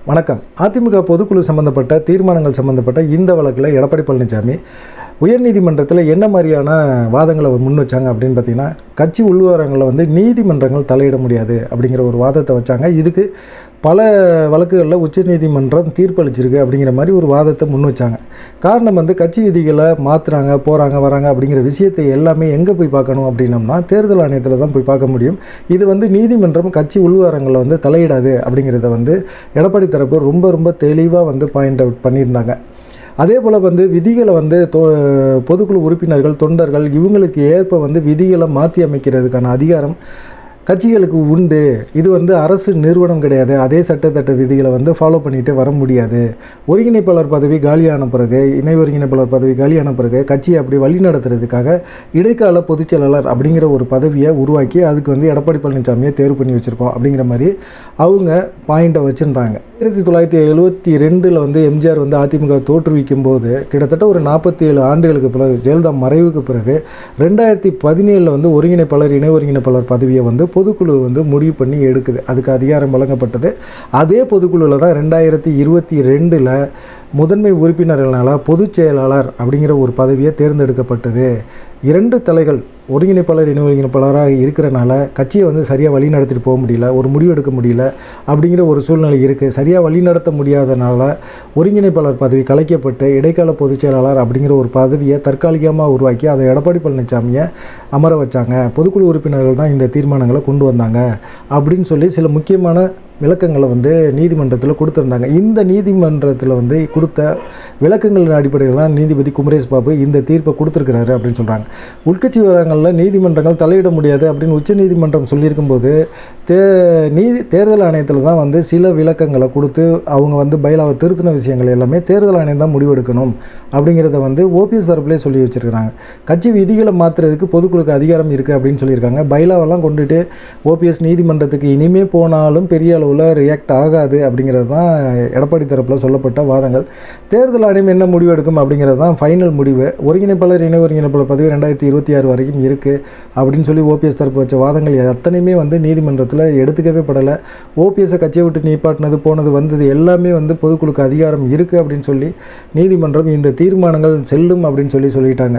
வணக்கம் அதிமுக பொதுக்குழு சம்பந்தப்பட்ட தீர்மானங்கள் சம்பந்தப்பட்ட இந்த வழக்கில் எடப்பாடி பழனிசாமி உயர்நீதிமன்றத்தில் என்ன மாதிரியான வாதங்களை அவர் முன் வச்சாங்க அப்படின்னு பார்த்தீங்கன்னா கட்சி உள்வரங்களில் வந்து நீதிமன்றங்கள் தலையிட முடியாது அப்படிங்கிற ஒரு வாதத்தை வச்சாங்க இதுக்கு பல வழக்குகளில் உச்சநீதிமன்றம் தீர்ப்பளிச்சிருக்கு அப்படிங்கிற மாதிரி ஒரு வாதத்தை முன் வச்சாங்க காரணம் வந்து கட்சி விதிகளை மாற்றுறாங்க போகிறாங்க வராங்க அப்படிங்கிற விஷயத்தை எல்லாமே எங்கே போய் பார்க்கணும் அப்படின்னம்னா தேர்தல் ஆணையத்தில் தான் போய் பார்க்க முடியும் இது வந்து நீதிமன்றம் கட்சி உள்வரங்களில் வந்து தலையிடாது அப்படிங்கிறத வந்து எடப்பாடி தரப்பு ரொம்ப ரொம்ப தெளிவாக வந்து பாயிண்ட் அவுட் பண்ணியிருந்தாங்க அதே போல் வந்து விதிகளை வந்து தொ பொதுக்குழு உறுப்பினர்கள் தொண்டர்கள் இவங்களுக்கு ஏற்ப வந்து விதிகளை மாற்றி அமைக்கிறதுக்கான அதிகாரம் கட்சிகளுக்கு உண்டு இது வந்து அரசு நிறுவனம் கிடையாது அதே சட்டத்தட்ட விதிகளை வந்து ஃபாலோ பண்ணிட்டு வர முடியாது ஒருங்கிணைப்பாளர் பதவி காலியான பிறகு இணை ஒருங்கிணைப்பாளர் பதவி காலியான பிறகு கட்சியை அப்படி வழி நடத்துறதுக்காக இடைக்கால பொதுச் செயலாளர் அப்படிங்கிற ஒரு பதவியை உருவாக்கி அதுக்கு வந்து எடப்பாடி பழனிசாமியை தேர்வு பண்ணி வச்சுருக்கோம் அப்படிங்கிற மாதிரி அவங்க பாயிண்ட்டை வச்சுருந்தாங்க ஆயிரத்தி தொள்ளாயிரத்தி எழுபத்தி ரெண்டில் வந்து எம்ஜிஆர் வந்து அதிமுக தோற்றுவிக்கும் போது கிட்டத்தட்ட ஒரு நாற்பத்தி ஏழு ஆண்டுகளுக்கு பிறகு ஜெயலலிதா மறைவுக்கு பிறகு ரெண்டாயிரத்தி பதினேழில் வந்து ஒருங்கிணைப்பாளர் இணை ஒருங்கிணைப்பாளர் பதவியை வந்து பொதுக்குழு வந்து முடிவு பண்ணி எடுக்குது அதுக்கு அதிகாரம் வழங்கப்பட்டது அதே பொதுக்குழுவில் தான் ரெண்டாயிரத்தி இருபத்தி ரெண்டில் முதன்மை உறுப்பினர்களால் பொதுச் செயலாளர் அப்படிங்கிற ஒரு பதவியை தேர்ந்தெடுக்கப்பட்டது இரண்டு தலைகள் ஒருங்கிணைப்பாளர் இணை ஒருங்கிணைப்பாளராக இருக்கிறனால கட்சியை வந்து சரியாக வழி நடத்திட்டு போக முடியல ஒரு முடிவு எடுக்க முடியல அப்படிங்கிற ஒரு சூழ்நிலை இருக்குது சரியாக வழி நடத்த முடியாதனால ஒருங்கிணைப்பாளர் பதவி கலைக்கப்பட்டு இடைக்கால பொதுச் செயலாளர் அப்படிங்கிற ஒரு பதவியை தற்காலிகமாக உருவாக்கி அதை எடப்பாடி பழனிசாமியை அமர வச்சாங்க பொதுக்குழு உறுப்பினர்கள் தான் இந்த தீர்மானங்களை கொண்டு வந்தாங்க அப்படின்னு சொல்லி சில முக்கியமான விளக்கங்களை வந்து நீதிமன்றத்தில் கொடுத்துருந்தாங்க இந்த நீதிமன்றத்தில் வந்து கொடுத்த விளக்கங்களின் அடிப்படையில் தான் நீதிபதி குமரேஷ் பாபு இந்த தீர்ப்பை கொடுத்துருக்கிறாரு அப்படின்னு சொல்கிறாங்க உள்கட்சி விவரங்களில் நீதிமன்றங்கள் தலையிட முடியாது அப்படின்னு உச்ச நீதிமன்றம் சொல்லியிருக்கும்போது தே நீதி தேர்தல் ஆணையத்தில் தான் வந்து சில விளக்கங்களை கொடுத்து அவங்க வந்து பயிலாவை திருத்தின விஷயங்கள் எல்லாமே தேர்தல் ஆணையம் தான் முடிவெடுக்கணும் அப்படிங்கிறத வந்து ஓபிஎஸ் தரப்புலேயே சொல்லி வச்சுருக்கிறாங்க கட்சி விதிகளை மாற்றுறதுக்கு பொதுக்குழுக்கு அதிகாரம் இருக்குது அப்படின்னு சொல்லியிருக்காங்க பைலாவெல்லாம் கொண்டுட்டு ஓபிஎஸ் நீதிமன்றத்துக்கு இனிமே போனாலும் பெரிய அளவில் ரியாக்ட் ஆகாது அப்படிங்கிறது தான் எடப்பாடி தரப்பில் சொல்லப்பட்ட வாதங்கள் தேர்தல் ஆணையம் என்ன முடிவு எடுக்கும் அப்படிங்கிறது தான் ஃபைனல் முடிவு ஒருங்கிணைப்பாளர் இணை ஒருங்கிணைப்பாளர் பதவி ரெண்டாயிரத்தி இருபத்தி ஆறு வரைக்கும் இருக்குது அப்படின்னு சொல்லி ஓபிஎஸ் தரப்பு வச்ச வாதங்கள் அத்தனையுமே வந்து நீதிமன்றத்தில் எடுத்துக்கவே படலை ஓபிஎஸ்ஸை கட்சியை விட்டு நீப்பாட்டினது போனது வந்தது எல்லாமே வந்து பொதுக்குழுக்கு அதிகாரம் இருக்குது அப்படின்னு சொல்லி நீதிமன்றம் இந்த தீர்மானங்கள் செல்லும் அப்படின்னு சொல்லி சொல்லிட்டாங்க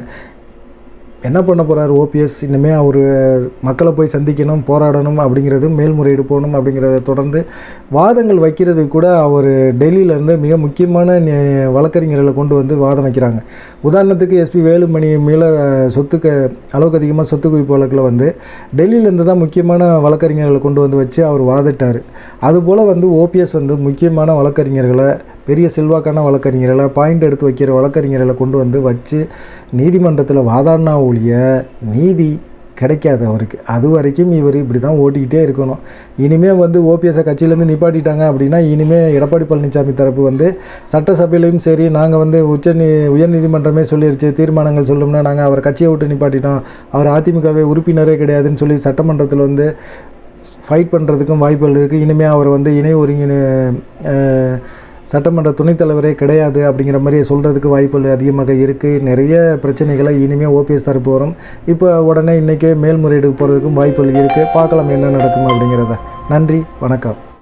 என்ன பண்ண போகிறார் ஓபிஎஸ் இனிமேல் அவர் மக்களை போய் சந்திக்கணும் போராடணும் அப்படிங்கிறது மேல்முறையீடு போகணும் அப்படிங்கிறத தொடர்ந்து வாதங்கள் வைக்கிறது கூட அவர் டெல்லியிலேருந்து மிக முக்கியமான நி- வழக்கறிஞர்களை கொண்டு வந்து வாதம் வைக்கிறாங்க உதாரணத்துக்கு எஸ்பி வேலுமணி மேலே சொத்துக்கு அளவுக்கு அதிகமாக சொத்து குவிப்பு வழக்கில் வந்து டெல்லியிலேருந்து தான் முக்கியமான வழக்கறிஞர்களை கொண்டு வந்து வச்சு அவர் வாதிட்டார் அதுபோல் வந்து ஓபிஎஸ் வந்து முக்கியமான வழக்கறிஞர்களை பெரிய செல்வாக்கான வழக்கறிஞர்களை பாயிண்ட் எடுத்து வைக்கிற வழக்கறிஞர்களை கொண்டு வந்து வச்சு நீதிமன்றத்தில் வாதாடினா ஒழிய நீதி கிடைக்காது அவருக்கு அது வரைக்கும் இவர் இப்படி தான் ஓட்டிக்கிட்டே இருக்கணும் இனிமேல் வந்து ஓபிஎஸ்ஸை கட்சியிலேருந்து நிப்பாட்டிட்டாங்க அப்படின்னா இனிமேல் எடப்பாடி பழனிசாமி தரப்பு வந்து சட்டசபையிலையும் சரி நாங்கள் வந்து உச்ச நீ உயர்நீதிமன்றமே சொல்லிருச்சு தீர்மானங்கள் சொல்லணும்னா நாங்கள் அவர் கட்சியை விட்டு நிப்பாட்டிட்டோம் அவர் அதிமுகவே உறுப்பினரே கிடையாதுன்னு சொல்லி சட்டமன்றத்தில் வந்து ஃபைட் பண்ணுறதுக்கும் வாய்ப்புகள் இருக்குது இனிமேல் அவர் வந்து இணை ஒருங்கிணை அஹ், சட்டமன்ற துணைத் தலைவரே கிடையாது அப்படிங்கிற மாதிரி சொல்கிறதுக்கு வாய்ப்புகள் அதிகமாக இருக்குது நிறைய பிரச்சனைகளை இனிமேல் ஓபிஎஸ் தரப்பு வரும் இப்போ உடனே இன்றைக்கே மேல்முறையீடு போகிறதுக்கும் வாய்ப்புகள் இருக்குது பார்க்கலாம் என்ன நடக்கும் அப்படிங்கிறத நன்றி வணக்கம்